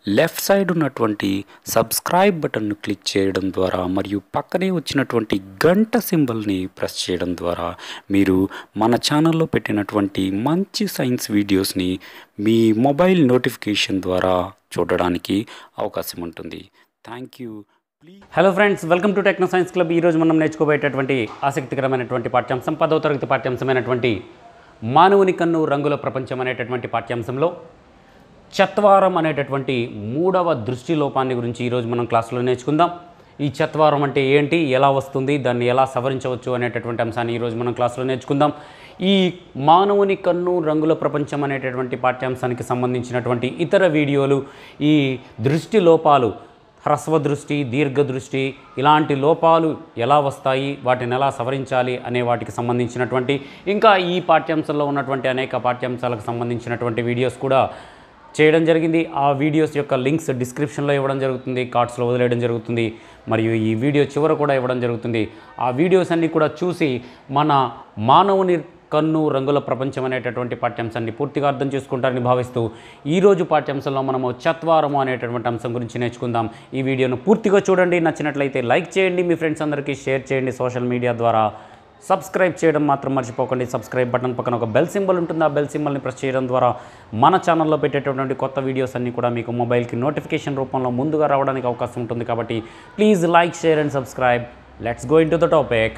left side ఉన్నటువంటి subscribe బటన్ను click చేయడం ద్వారా మరియు పక్కనే వచ్చినటువంటి గంట సింబల్ని ప్రెస్ చేయడం ద్వారా మీరు మన ఛానల్లో పెట్టినటువంటి మంచి సైన్స్ వీడియోస్ని మీ మొబైల్ నోటిఫికేషన్ ద్వారా చూడడానికి అవకాశం ఉంటుంది thank you please hello friends welcome to techno science club ఈరోజు మనం నేర్చుకోబోయేటటువంటి ఆసక్తికరమైనటువంటి పాఠ్యాంశం పదవ తరగతి పాఠ్యాంశమైనటువంటి మానవుని కన్ను రంగుల ప్రపంచం అనేటటువంటి పాఠ్యాంశంలో చత్వారం అనేటటువంటి మూడవ దృష్టి లోపాన్ని గురించి ఈరోజు మనం క్లాసులో నేర్చుకుందాం ఈ చత్వారం అంటే ఏంటి ఎలా వస్తుంది దాన్ని ఎలా సవరించవచ్చు అనేటటువంటి అంశాన్ని ఈరోజు మనం క్లాసులో నేర్చుకుందాం ఈ మానవుని కన్ను రంగుల ప్రపంచం అనేటటువంటి పాఠ్యాంశానికి సంబంధించినటువంటి ఇతర వీడియోలు ఈ దృష్టి లోపాలు హ్రస్వ దృష్టి దీర్ఘ దృష్టి ఇలాంటి లోపాలు ఎలా వస్తాయి వాటిని ఎలా సవరించాలి అనే వాటికి సంబంధించినటువంటి ఇంకా ఈ పాఠ్యాంశంలో ఉన్నటువంటి అనేక పాఠ్యాంశాలకు సంబంధించినటువంటి వీడియోస్ కూడా చేయడం జరిగింది ఆ వీడియోస్ యొక్క లింక్స్ డిస్క్రిప్షన్లో ఇవ్వడం జరుగుతుంది కార్డ్స్లో వదిలేయడం జరుగుతుంది మరియు ఈ వీడియో చివర కూడా ఇవ్వడం జరుగుతుంది ఆ వీడియోస్ అన్నీ కూడా చూసి మన మానవుని కన్ను రంగుల ప్రపంచం అనేటటువంటి పాఠ్యాంశాన్ని పూర్తిగా అర్థం చేసుకుంటారని భావిస్తూ ఈరోజు పాఠ్యాంశంలో మనము చత్వారము అనేటటువంటి అంశం గురించి నేర్చుకుందాం ఈ వీడియోను పూర్తిగా చూడండి నచ్చినట్లయితే లైక్ చేయండి మీ ఫ్రెండ్స్ అందరికీ షేర్ చేయండి సోషల్ మీడియా ద్వారా సబ్స్క్రైబ్ చేయడం మాత్రం మర్చిపోకండి సబ్స్క్రైబ్ బటన్ పక్కన ఒక బెల్ సింబల్ ఉంటుంది ఆ బెల్ సింబల్ని ప్రెస్ చేయడం ద్వారా మన ఛానల్లో పెట్టేటటువంటి కొత్త వీడియోస్ అన్నీ కూడా మీకు మొబైల్కి నోటిఫికేషన్ రూపంలో ముందుగా రావడానికి అవకాశం ఉంటుంది కాబట్టి please like share and subscribe let's go into the topic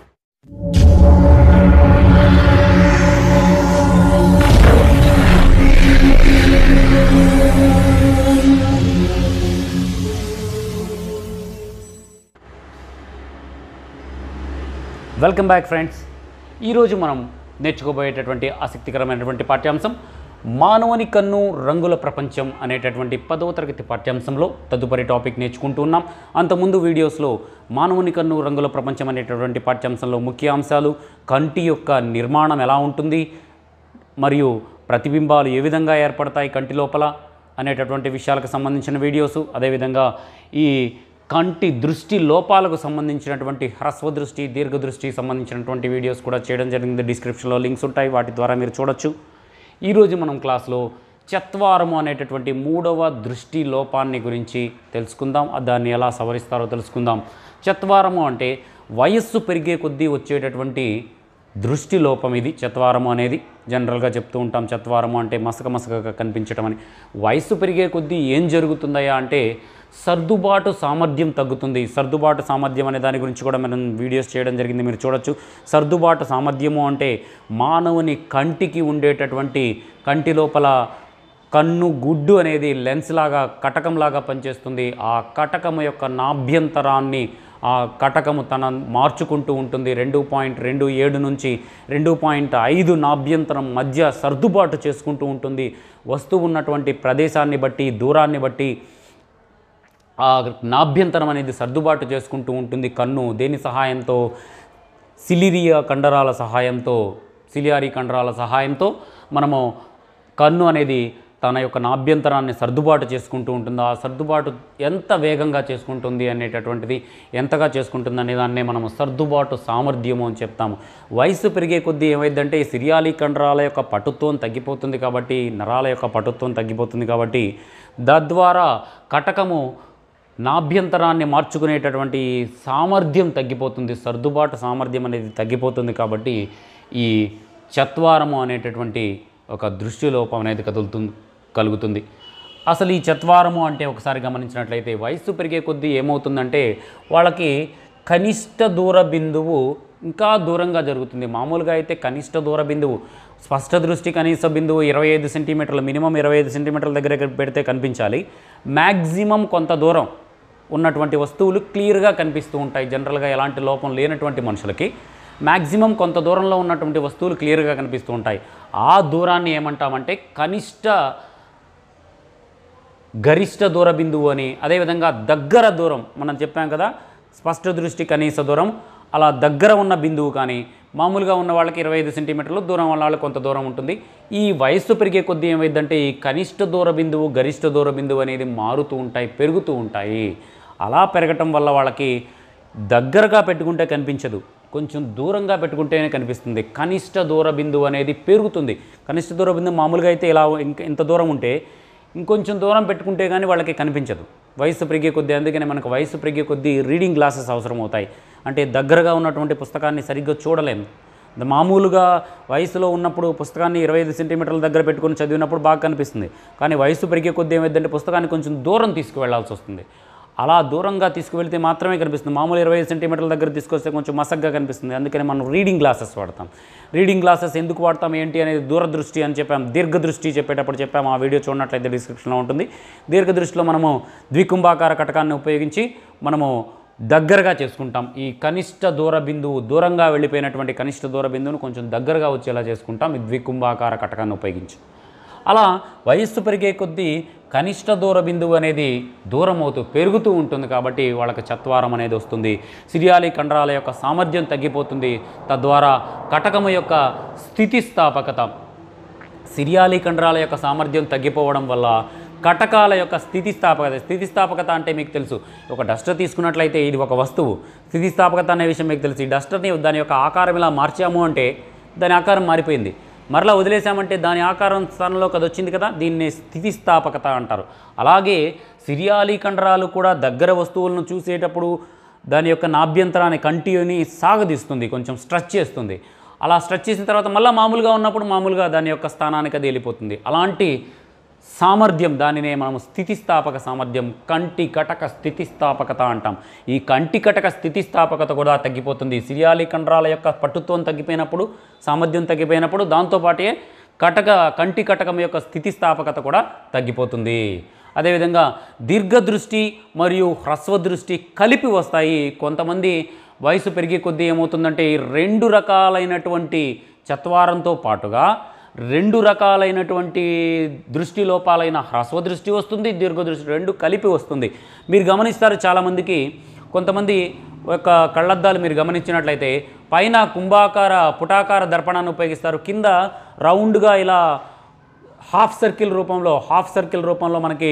welcome back friends ఈరోజు మనం నేర్చుకోబోయేటటువంటి ఆసక్తికరమైనటువంటి పాఠ్యాంశం మానవుని కన్ను రంగుల ప్రపంచం అనేటటువంటి పదవ తరగతి పాఠ్యాంశంలో తదుపరి టాపిక్ నేర్చుకుంటూ ఉన్నాం అంతకుముందు వీడియోస్లో మానవుని కన్ను రంగుల ప్రపంచం అనేటటువంటి పాఠ్యాంశంలో ముఖ్య అంశాలు కంటి యొక్క నిర్మాణం ఎలా ఉంటుంది మరియు ప్రతిబింబాలు ఏ విధంగా ఏర్పడతాయి కంటి లోపల అనేటటువంటి విషయాలకు సంబంధించిన వీడియోసు అదేవిధంగా ఈ కంటి దృష్టి లోపాలకు సంబంధించినటువంటి హ్రస్వ దృష్టి దీర్ఘ దృష్టి సంబంధించినటువంటి వీడియోస్ కూడా చేయడం జరిగింది డిస్క్రిప్షన్లో లింక్స్ ఉంటాయి వాటి ద్వారా మీరు చూడొచ్చు ఈరోజు మనం క్లాస్లో చత్వారము అనేటటువంటి మూడవ దృష్టి లోపాన్ని గురించి తెలుసుకుందాం దాన్ని ఎలా సవరిస్తారో తెలుసుకుందాం చత్వారము అంటే వయస్సు పెరిగే కొద్దీ వచ్చేటటువంటి దృష్టి లోపం ఇది చత్వారము అనేది జనరల్గా చెప్తూ ఉంటాం చత్వారము అంటే మసక మసకగా కనిపించడం అని వయస్సు పెరిగే కొద్దీ ఏం జరుగుతుందయ్యా అంటే సర్దుబాటు సామర్థ్యం తగ్గుతుంది సర్దుబాటు సామర్థ్యం అనే దాని గురించి కూడా మనం వీడియోస్ చేయడం జరిగింది మీరు చూడొచ్చు సర్దుబాటు సామర్థ్యము అంటే మానవుని కంటికి ఉండేటటువంటి కంటి లోపల కన్ను గుడ్డు అనేది లెన్స్ లాగా కటకంలాగా పనిచేస్తుంది ఆ కటకము యొక్క నాభ్యంతరాన్ని ఆ కటకము తన మార్చుకుంటూ ఉంటుంది రెండు పాయింట్ రెండు ఏడు నుంచి రెండు పాయింట్ ఐదు నాభ్యంతరం మధ్య సర్దుబాటు చేసుకుంటూ ఉంటుంది వస్తువు ఉన్నటువంటి ప్రదేశాన్ని బట్టి దూరాన్ని బట్టి ఆ నాభ్యంతరం అనేది సర్దుబాటు చేసుకుంటూ ఉంటుంది కన్ను దేని సహాయంతో సిలిరియా కండరాల సహాయంతో సిలియారీ కండరాల సహాయంతో మనము కన్ను అనేది తన యొక్క నాభ్యంతరాన్ని సర్దుబాటు చేసుకుంటూ ఉంటుంది ఆ సర్దుబాటు ఎంత వేగంగా చేసుకుంటుంది అనేటటువంటిది ఎంతగా చేసుకుంటుంది అనే దాన్నే మనము సర్దుబాటు సామర్థ్యము అని చెప్తాము వయసు పెరిగే కొద్దీ ఏమైందంటే ఈ సిరియాలి కండరాల యొక్క పటుత్వం తగ్గిపోతుంది కాబట్టి నరాల యొక్క పటుత్వం తగ్గిపోతుంది కాబట్టి తద్వారా కటకము నాభ్యంతరాన్ని మార్చుకునేటటువంటి సామర్థ్యం తగ్గిపోతుంది సర్దుబాటు సామర్థ్యం అనేది తగ్గిపోతుంది కాబట్టి ఈ చత్వారము అనేటటువంటి ఒక దృష్టి లోపం అనేది కదులుతుంది కలుగుతుంది అసలు ఈ చత్వారము అంటే ఒకసారి గమనించినట్లయితే వయస్సు పెరిగే కొద్దీ ఏమవుతుందంటే వాళ్ళకి కనిష్ట దూర బిందువు ఇంకా దూరంగా జరుగుతుంది మామూలుగా అయితే కనిష్ట దూర బిందువు స్పష్ట దృష్టి కనీస బిందువు ఇరవై ఐదు సెంటీమీటర్లు మినిమం ఇరవై ఐదు సెంటీమీటర్ల దగ్గర పెడితే కనిపించాలి మ్యాక్సిమం కొంత దూరం ఉన్నటువంటి వస్తువులు క్లియర్గా కనిపిస్తూ ఉంటాయి జనరల్గా ఎలాంటి లోపం లేనటువంటి మనుషులకి మ్యాక్సిమం కొంత దూరంలో ఉన్నటువంటి వస్తువులు క్లియర్గా కనిపిస్తూ ఉంటాయి ఆ దూరాన్ని ఏమంటామంటే కనిష్ట గరిష్ట దూర బిందువు అని అదేవిధంగా దగ్గర దూరం మనం చెప్పాం కదా స్పష్ట దృష్టి కనీస దూరం అలా దగ్గర ఉన్న బిందువు కానీ మామూలుగా ఉన్న వాళ్ళకి ఇరవై ఐదు సెంటీమీటర్లు దూరం ఉన్న వాళ్ళకి కొంత దూరం ఉంటుంది ఈ వయస్సు పెరిగే కొద్దీ ఏమైందంటే ఈ కనిష్ట దూర బిందువు గరిష్ట దూర బిందువు అనేది మారుతూ ఉంటాయి పెరుగుతూ ఉంటాయి అలా పెరగటం వల్ల వాళ్ళకి దగ్గరగా పెట్టుకుంటే కనిపించదు కొంచెం దూరంగా పెట్టుకుంటేనే కనిపిస్తుంది కనిష్ట దూర బిందువు అనేది పెరుగుతుంది కనిష్ట దూర బిందువు మామూలుగా అయితే ఇలా ఇంక ఇంత దూరం ఉంటే ఇంకొంచెం దూరం పెట్టుకుంటే కానీ వాళ్ళకి కనిపించదు వయసు పెరిగే కొద్దీ అందుకనే మనకు వయసు పెరిగే కొద్దీ రీడింగ్ గ్లాసెస్ అవసరం అవుతాయి అంటే దగ్గరగా ఉన్నటువంటి పుస్తకాన్ని సరిగ్గా చూడలేము ద- మామూలుగా వయసులో ఉన్నప్పుడు పుస్తకాన్ని ఇరవై ఐదు సెంటీమీటర్ల దగ్గర పెట్టుకొని చదివినప్పుడు బాగా కనిపిస్తుంది కానీ వయసు పెరిగే కొద్దీ ఏమైందంటే పుస్తకాన్ని కొంచెం దూరం తీసుకువెళ్లాల్సి వస్తుంది అలా దూరంగా తీసుకువెళ్తే మాత్రమే కనిపిస్తుంది మామూలు ఇరవై ఐదు సెంటీమీటర్ల దగ్గర తీసుకొస్తే కొంచెం మసగ్గా కనిపిస్తుంది అందుకని మనం రీడింగ్ గ్లాసెస్ వాడతాం రీడింగ్ గ్లాసెస్ ఎందుకు వాడతాం ఏంటి అనేది దూరదృష్టి అని చెప్పాం దీర్ఘదృష్టి చెప్పేటప్పుడు చెప్పాము ఆ వీడియో చూడనట్లయితే డిస్క్రిప్షన్లో ఉంటుంది దీర్ఘదృష్టిలో మనము ద్వికుంభాకార కటకాన్ని ఉపయోగించి మనము దగ్గరగా చేసుకుంటాం ఈ కనిష్ట దూర బిందువు దూరంగా వెళ్ళిపోయినటువంటి కనిష్ట దూర బిందువును కొంచెం దగ్గరగా వచ్చేలా చేసుకుంటాం ఈ ద్వికుంభాకార కటకాన్ని ఉపయోగించి అలా వయస్సు పెరిగే కొద్దీ కనిష్ట దూర బిందువు అనేది దూరం అవుతూ పెరుగుతూ ఉంటుంది కాబట్టి వాళ్ళకి చత్వారం అనేది వస్తుంది సిరియాలి కండరాల యొక్క సామర్థ్యం తగ్గిపోతుంది తద్వారా కటకము యొక్క స్థితిస్థాపకత సిరియాలి కండరాల యొక్క సామర్థ్యం తగ్గిపోవడం వల్ల కటకాల యొక్క స్థితిస్థాపకత స్థితిస్థాపకత అంటే మీకు తెలుసు ఒక డస్టర్ తీసుకున్నట్లయితే ఇది ఒక వస్తువు స్థితిస్థాపకత అనే విషయం మీకు తెలుసు ఈ డస్టర్ని దాని యొక్క ఆకారం ఇలా మార్చాము అంటే దాని ఆకారం మారిపోయింది మరలా వదిలేసామంటే దాని ఆకారం స్థానంలోకి అది వచ్చింది కదా దీన్ని స్థితిస్థాపకత అంటారు అలాగే సిరియాలి కండరాలు కూడా దగ్గర వస్తువులను చూసేటప్పుడు దాని యొక్క నాభ్యంతరాన్ని కంటిని సాగదీస్తుంది కొంచెం స్ట్రెచ్ చేస్తుంది అలా స్ట్రెచ్ చేసిన తర్వాత మళ్ళీ మామూలుగా ఉన్నప్పుడు మామూలుగా దాని యొక్క స్థానానికి అది వెళ్ళిపోతుంది అలాంటి సామర్థ్యం దానినే మనం స్థితిస్థాపక సామర్థ్యం కంటి కటక స్థితిస్థాపకత అంటాం ఈ కంటి కటక స్థితిస్థాపకత కూడా తగ్గిపోతుంది సిరియాలి కండరాల యొక్క పట్టుత్వం తగ్గిపోయినప్పుడు సామర్థ్యం తగ్గిపోయినప్పుడు దాంతోపాటే కటక కంటి కటకం యొక్క స్థితిస్థాపకత కూడా తగ్గిపోతుంది అదేవిధంగా దీర్ఘదృష్టి మరియు హ్రస్వ దృష్టి కలిపి వస్తాయి కొంతమంది వయసు పెరిగే కొద్దీ ఏమవుతుందంటే ఈ రెండు రకాలైనటువంటి చత్వారంతో పాటుగా రెండు రకాలైనటువంటి దృష్టి లోపాలైన హ్రస్వ దృష్టి వస్తుంది దీర్ఘదృష్టి రెండు కలిపి వస్తుంది మీరు గమనిస్తారు చాలామందికి కొంతమంది యొక్క కళ్ళద్దాలు మీరు గమనించినట్లయితే పైన కుంభాకార పుటాకార దర్పణాన్ని ఉపయోగిస్తారు కింద రౌండ్గా ఇలా హాఫ్ సర్కిల్ రూపంలో హాఫ్ సర్కిల్ రూపంలో మనకి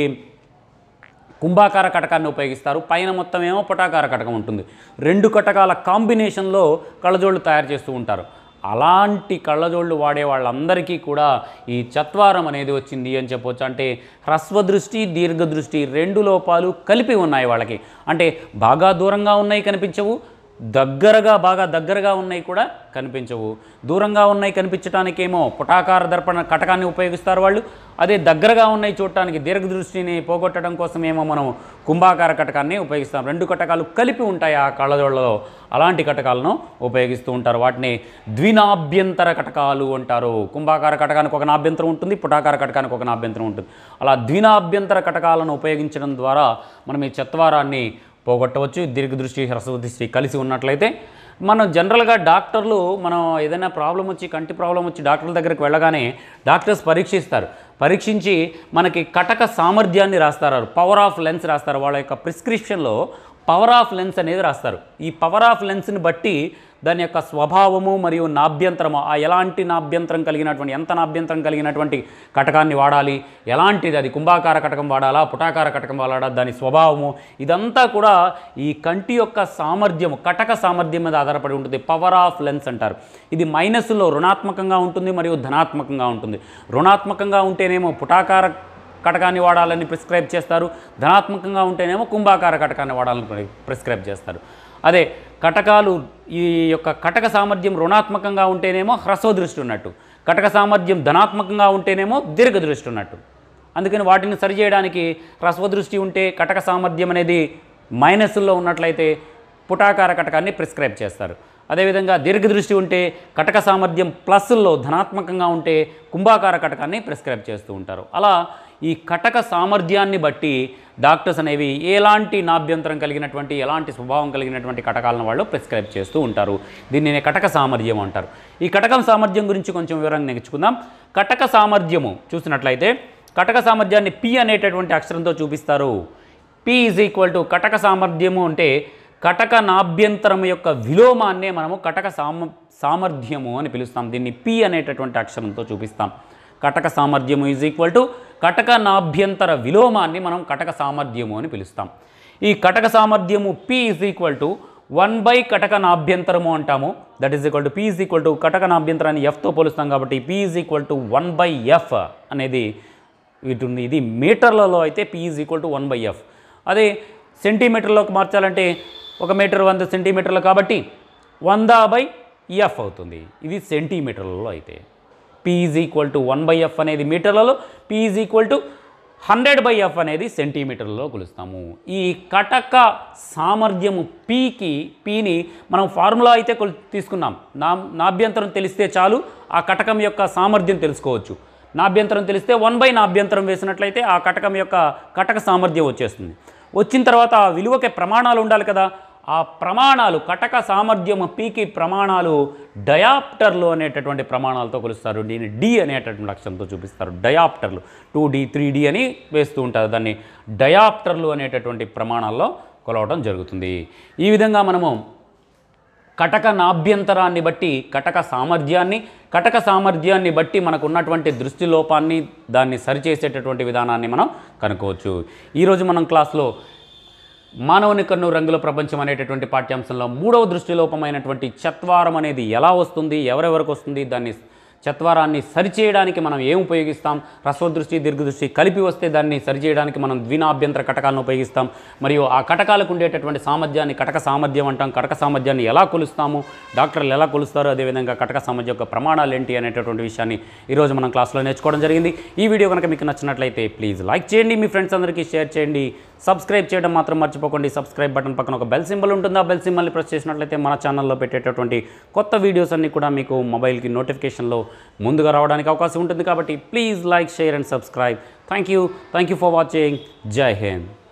కుంభాకార కటకాన్ని ఉపయోగిస్తారు పైన మొత్తం ఏమో పుటాకార కటకం ఉంటుంది రెండు కటకాల కాంబినేషన్లో కళ్ళజోళ్ళు తయారు చేస్తూ ఉంటారు అలాంటి కళ్ళజోళ్ళు వాడే వాళ్ళందరికీ కూడా ఈ చత్వారం అనేది వచ్చింది అని చెప్పొచ్చు అంటే హ్రస్వ దృష్టి దీర్ఘ దృష్టి రెండు లోపాలు కలిపి ఉన్నాయి వాళ్ళకి అంటే బాగా దూరంగా ఉన్నాయి కనిపించవు దగ్గరగా బాగా దగ్గరగా ఉన్నాయి కూడా కనిపించవు దూరంగా ఉన్నాయి కనిపించడానికేమో పుటాకార దర్పణ కటకాన్ని ఉపయోగిస్తారు వాళ్ళు అదే దగ్గరగా ఉన్నాయి చూడటానికి దీర్ఘదృష్టిని పోగొట్టడం కోసమేమో మనం కుంభాకార కటకాన్ని ఉపయోగిస్తాం రెండు కటకాలు కలిపి ఉంటాయి ఆ కళ్ళజోళ్ళలో అలాంటి కటకాలను ఉపయోగిస్తూ ఉంటారు వాటిని ద్వినాభ్యంతర కటకాలు అంటారు కుంభాకార కటకానికి ఒక నాభ్యంతరం ఉంటుంది పుటాకార కటకానికి ఒక నాభ్యంతరం ఉంటుంది అలా ద్వినాభ్యంతర కటకాలను ఉపయోగించడం ద్వారా మనం ఈ చత్వారాన్ని పోగొట్టవచ్చు దీర్ఘదృష్టి హ్రస్వ దృష్టి కలిసి ఉన్నట్లయితే మనం జనరల్గా డాక్టర్లు మనం ఏదైనా ప్రాబ్లం వచ్చి కంటి ప్రాబ్లం వచ్చి డాక్టర్ల దగ్గరికి వెళ్ళగానే డాక్టర్స్ పరీక్షిస్తారు పరీక్షించి మనకి కటక సామర్థ్యాన్ని రాస్తారు పవర్ ఆఫ్ లెన్స్ రాస్తారు వాళ్ళ యొక్క ప్రిస్క్రిప్షన్లో పవర్ ఆఫ్ లెన్స్ అనేది రాస్తారు ఈ పవర్ ఆఫ్ లెన్స్ని బట్టి దాని యొక్క స్వభావము మరియు నాభ్యంతరము ఆ ఎలాంటి నాభ్యంతరం కలిగినటువంటి ఎంత నాభ్యంతరం కలిగినటువంటి కటకాన్ని వాడాలి ఎలాంటిది అది కుంభాకార కటకం వాడాలా పుటాకార కటకం వాడాలా దాని స్వభావము ఇదంతా కూడా ఈ కంటి యొక్క సామర్థ్యము కటక సామర్థ్యం మీద ఆధారపడి ఉంటుంది పవర్ ఆఫ్ లెన్స్ అంటారు ఇది మైనస్లో రుణాత్మకంగా ఉంటుంది మరియు ధనాత్మకంగా ఉంటుంది రుణాత్మకంగా ఉంటేనేమో పుటాకార కటకాన్ని వాడాలని ప్రిస్క్రైబ్ చేస్తారు ధనాత్మకంగా ఉంటేనేమో కుంభాకార కటకాన్ని వాడాలని ప్రిస్క్రైబ్ చేస్తారు అదే కటకాలు ఈ యొక్క కటక సామర్థ్యం రుణాత్మకంగా ఉంటేనేమో హ్రస్వ దృష్టి ఉన్నట్టు కటక సామర్థ్యం ధనాత్మకంగా ఉంటేనేమో దీర్ఘ దృష్టి ఉన్నట్టు అందుకని వాటిని సరిచేయడానికి హ్రస్వ దృష్టి ఉంటే కటక సామర్థ్యం అనేది మైనస్లో ఉన్నట్లయితే పుటాకార కటకాన్ని ప్రిస్క్రైబ్ చేస్తారు అదేవిధంగా దీర్ఘదృష్టి ఉంటే కటక సామర్థ్యం ప్లస్లో ధనాత్మకంగా ఉంటే కుంభాకార కటకాన్ని ప్రిస్క్రైబ్ చేస్తూ ఉంటారు అలా ఈ కటక సామర్థ్యాన్ని బట్టి డాక్టర్స్ అనేవి ఎలాంటి నాభ్యంతరం కలిగినటువంటి ఎలాంటి స్వభావం కలిగినటువంటి కటకాలను వాళ్ళు ప్రిస్క్రైబ్ చేస్తూ ఉంటారు దీనిని కటక సామర్థ్యం అంటారు ఈ కటకం సామర్థ్యం గురించి కొంచెం వివరంగా నేర్చుకుందాం కటక సామర్థ్యము చూసినట్లయితే కటక సామర్థ్యాన్ని పి అనేటటువంటి అక్షరంతో చూపిస్తారు పి ఈజ్ ఈక్వల్ టు కటక సామర్థ్యము అంటే కటక నాభ్యంతరం యొక్క విలోమాన్నే మనము కటక సామ సామర్థ్యము అని పిలుస్తాం దీన్ని పి అనేటటువంటి అక్షరంతో చూపిస్తాం కటక సామర్థ్యము ఈజ్ ఈక్వల్ టు కటక నాభ్యంతర విలోమాన్ని మనం కటక సామర్థ్యము అని పిలుస్తాం ఈ కటక సామర్థ్యము P is equal to one by కటక నాభ్యంతరము అంటాము that is equal to P is equal to కటక నాభ్యంతరాన్ని ఎఫ్తో పోలుస్తాం కాబట్టి P is equal to one by F అనేది ఉంటుంది ఇది మీటర్లలో అయితే P is equal to one by F అదే సెంటీమీటర్లోకి మార్చాలంటే ఒక మీటర్ వంద సెంటీమీటర్లు కాబట్టి వంద బై ఎఫ్ అవుతుంది ఇది సెంటీమీటర్లలో అయితే P is equal to one by F అనేది మీటర్లలో P is equal to hundred by F అనేది సెంటీమీటర్లలో కొలుస్తాము ఈ కటక సామర్థ్యము పీకి పీని మనం ఫార్ములా అయితే కొలు తీసుకున్నాం నా నాభ్యంతరం తెలిస్తే చాలు ఆ కటకం యొక్క సామర్థ్యం తెలుసుకోవచ్చు నాభ్యంతరం తెలిస్తే వన్ బై నాభ్యంతరం వేసినట్లయితే ఆ కటకం యొక్క కటక సామర్థ్యం వచ్చేస్తుంది వచ్చిన తర్వాత ఆ విలువకి ప్రమాణాలు ఉండాలి కదా ఆ ప్రమాణాలు కటక సామర్థ్యం పీకి ప్రమాణాలు డయాప్టర్లు అనేటటువంటి ప్రమాణాలతో కొలుస్తారు దీన్ని డి అనేటటువంటి అక్షరంతో చూపిస్తారు డయాప్టర్లు టూ డి త్రీ డి అని వేస్తూ ఉంటారు దాన్ని డయాప్టర్లు అనేటటువంటి ప్రమాణాల్లో కొలవడం జరుగుతుంది ఈ విధంగా మనము కటక నాభ్యంతరాన్ని బట్టి కటక సామర్థ్యాన్ని కటక సామర్థ్యాన్ని బట్టి మనకు ఉన్నటువంటి దృష్టి లోపాన్ని దాన్ని సరిచేసేటటువంటి విధానాన్ని మనం కనుక్కోవచ్చు ఈరోజు మనం క్లాస్లో మానవుని కన్ను రంగుల ప్రపంచం అనేటటువంటి పాఠ్యాంశంలో మూడవ దృష్టిలోపమైనటువంటి చత్వారం అనేది ఎలా వస్తుంది ఎవరెవరికి వస్తుంది దాన్ని చత్వారాన్ని సరిచేయడానికి మనం ఏం ఉపయోగిస్తాం రస్వదృష్టి దీర్ఘదృష్టి కలిపి వస్తే దాన్ని సరిచేయడానికి మనం ద్వినాభ్యంతర కటకాలను ఉపయోగిస్తాం మరియు ఆ కటకాలకు ఉండేటటువంటి సామర్థ్యాన్ని కటక సామర్థ్యం అంటాం కటక సామర్థ్యాన్ని ఎలా కొలుస్తాము డాక్టర్లు ఎలా కొలుస్తారో అదేవిధంగా కటక సామర్థ్యం యొక్క ప్రమాణాలు ఏంటి అనేటటువంటి విషయాన్ని ఈరోజు మనం క్లాస్లో నేర్చుకోవడం జరిగింది ఈ వీడియో కనుక మీకు నచ్చినట్లయితే ప్లీజ్ లైక్ చేయండి మీ ఫ్రెండ్స్ అందరికీ షేర్ చేయండి సబ్స్క్రైబ్ చేయడం మాత్రం మర్చిపోకండి సబ్స్క్రైబ్ బటన్ పక్కన ఒక బెల్ సింబల్ ఉంటుంది ఆ బెల్ సింబల్ని ప్రెస్ చేసినట్లయితే మన ఛానల్లో పెట్టేటటువంటి కొత్త వీడియోస్ అన్నీ కూడా మీకు మొబైల్కి నోటిఫికేషన్లో ముందుగా రావడానికి అవకాశం ఉంటుంది కాబట్టి please like share and subscribe thank you thank you for watching జై హింద్